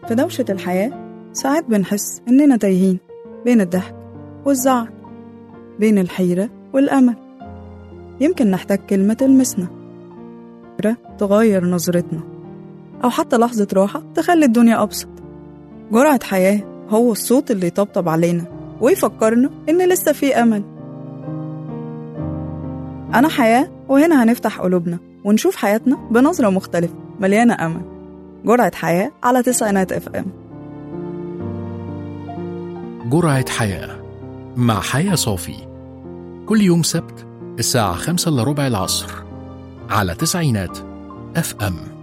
في دوشة الحياة ساعات بنحس إننا تايهين بين الضحك والزعل بين الحيرة والأمل يمكن نحتاج كلمة تلمسنا فكرة تغير نظرتنا أو حتى لحظة راحة تخلي الدنيا أبسط جرعة حياة هو الصوت اللي يطبطب علينا ويفكرنا إن لسه في أمل أنا حياة وهنا هنفتح قلوبنا ونشوف حياتنا بنظرة مختلفة مليانة أمل جرعة حياة على تسعينات اف ام جرعة حياة مع حياة صافي كل يوم سبت الساعة خمسة إلا ربع العصر على تسعينات اف ام